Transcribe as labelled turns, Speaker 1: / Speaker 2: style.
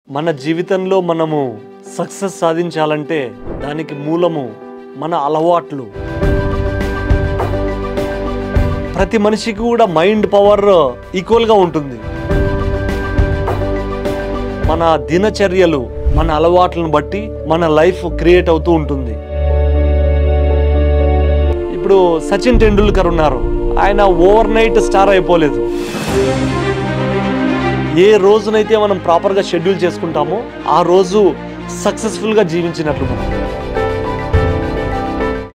Speaker 1: మన జీవితంలో మనము సక్సెస్ సాధించాలంటే దానికి మూలము మన అలవాట్లు ప్రతి మనిషికి కూడా మైండ్ పవర్ ఈక్వల్గా ఉంటుంది మన దినచర్యలు మన అలవాట్లను బట్టి మన లైఫ్ క్రియేట్ అవుతూ ఉంటుంది ఇప్పుడు సచిన్ టెండూల్కర్ ఉన్నారు ఆయన ఓవర్ నైట్ స్టార్ అయిపోలేదు ఏ రోజునైతే మనం ప్రాపర్గా షెడ్యూల్ చేసుకుంటామో ఆ రోజు సక్సెస్ఫుల్గా జీవించినట్లు మనం